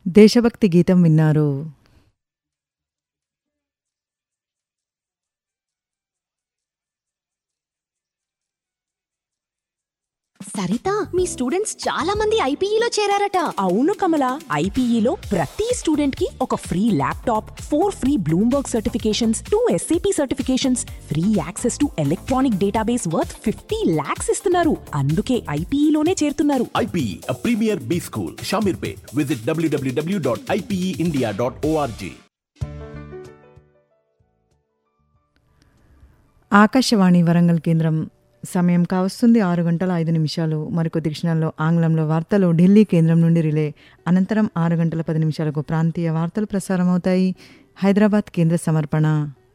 దేశభక్తి గీతం విన్నారు సరిత మీ స్టూడెంట్స్ చాలా మంది ఐపీఈలో చేరారట అవును కమల ఐపీఈలో ప్రతి స్టూడెంట్ కి ఒక free laptop four free Bloomberg certifications two SAP certifications free access to electronic database worth fifty lakhs ఇస్తున్నారు అందుకే ఐపీఈలోనే చేరుతున్నారు IPE, a premier B school, Shamirpet. Visit www.ipeindia.org. Akashvani Warangal కేంద్రం సమయం కావస్తుంది ఆరు గంటల ఐదు నిమిషాలు మరికొద్ది క్షణాల్లో ఆంగ్లంలో వార్తలు ఢిల్లీ కేంద్రం నుండి రిలే అనంతరం ఆరు గంటల పది నిమిషాలకు ప్రాంతీయ వార్తలు ప్రసారమవుతాయి హైదరాబాద్ కేంద్ర సమర్పణ